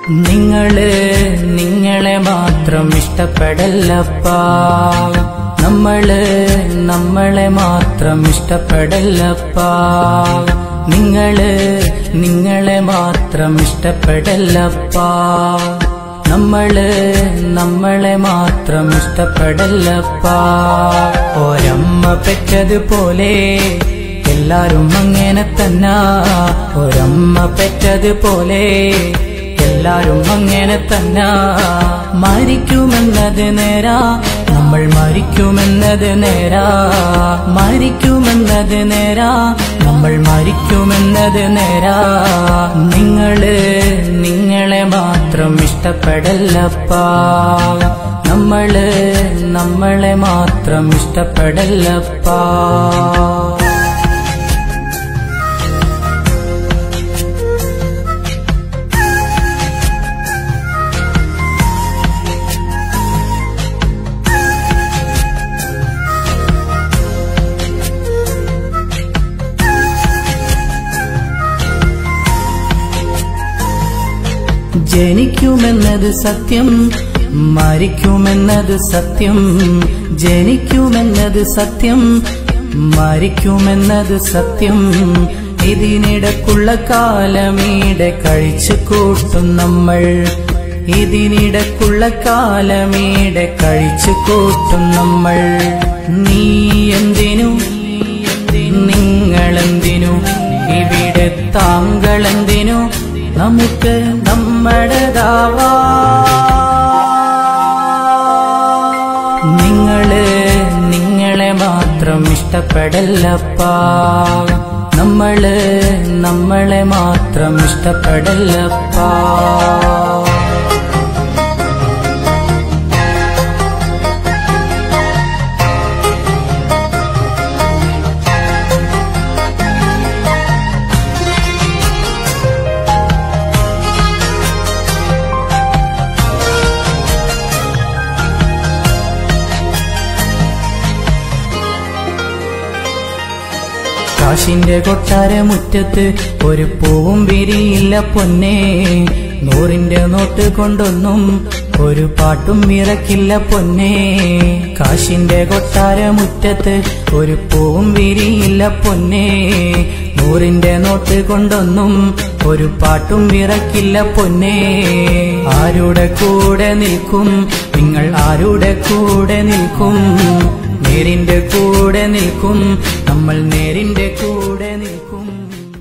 നിങ്ങള് നിങ്ങളെ മാത്രം ഇഷ്ടപ്പെടല്ലപ്പാ നമ്മള് നമ്മളെ മാത്രം ഇഷ്ടപ്പെടല്ലപ്പാ നിങ്ങള് നിങ്ങളെ മാത്രം ഇഷ്ടപ്പെടല്ലപ്പാ നമ്മള് നമ്മളെ മാത്രം ഇഷ്ടപ്പെടല്ലപ്പാ ഒരമ്മ പെറ്റതുപോലെ എല്ലാരും അങ്ങനെ തന്നെ ഒരമ്മ പെറ്റതുപോലെ എല്ലാരും അങ്ങനെ തന്നെ മരിക്കുമെന്നത് നേരാ നമ്മൾ മരിക്കുമെന്നത് നേരാ മരിക്കുമെന്നത് നേരാ നമ്മൾ മരിക്കുമെന്നത് നേരാ നിങ്ങള് നിങ്ങളെ മാത്രം ഇഷ്ടപ്പെടല്ലപ്പാ നമ്മള് നമ്മളെ മാത്രം ഇഷ്ടപ്പെടല്ലപ്പാ ജനിക്കുമെന്നത് സത്യം മരിക്കുമെന്നത് സത്യം ജനിക്കുമെന്നത് സത്യം മരിക്കുമെന്നത് സത്യം ഇതിനിടക്കുള്ള കാലമീടെ കഴിച്ചു കൂട്ടും നമ്മൾ ഇതിനിടക്കുള്ള കാലമീടെ കഴിച്ചു കൂട്ടും നമ്മൾ നീ എന്തിനു നിങ്ങളെന്തിനു ഇവിടെ താങ്കളെന്തിനു നമുക്ക് നമ്മുടേതാവാ നിങ്ങള് നിങ്ങളെ മാത്രം ഇഷ്ടപ്പെടല്ലപ്പാ നമ്മള് നമ്മളെ മാത്രം ഇഷ്ടപ്പെടല്ലപ്പാ കാശിന്റെ കൊട്ടാര മുറ്റത്ത് ഒരു പൂവും വിരിയില്ല പൊന്നേ നൂറിന്റെ നോട്ട് കൊണ്ടൊന്നും ഒരു പാട്ടും ഇറക്കില്ല പൊന്നേ കാശിന്റെ കൊട്ടാര മുറ്റത്ത് ഒരു പൂവും വിരിയില്ല പൊന്നേ നൂറിന്റെ നോട്ട് കൊണ്ടൊന്നും ഒരു പാട്ടും ഇറക്കില്ല പൊന്നേ ആരുടെ കൂടെ നിൽക്കും നിങ്ങൾ ആരുടെ കൂടെ നിൽക്കും നേരിന്റെ കൂടെ നിൽക്കും നമ്മൾ നേരിന്റെ കൂടെ നിൽക്കും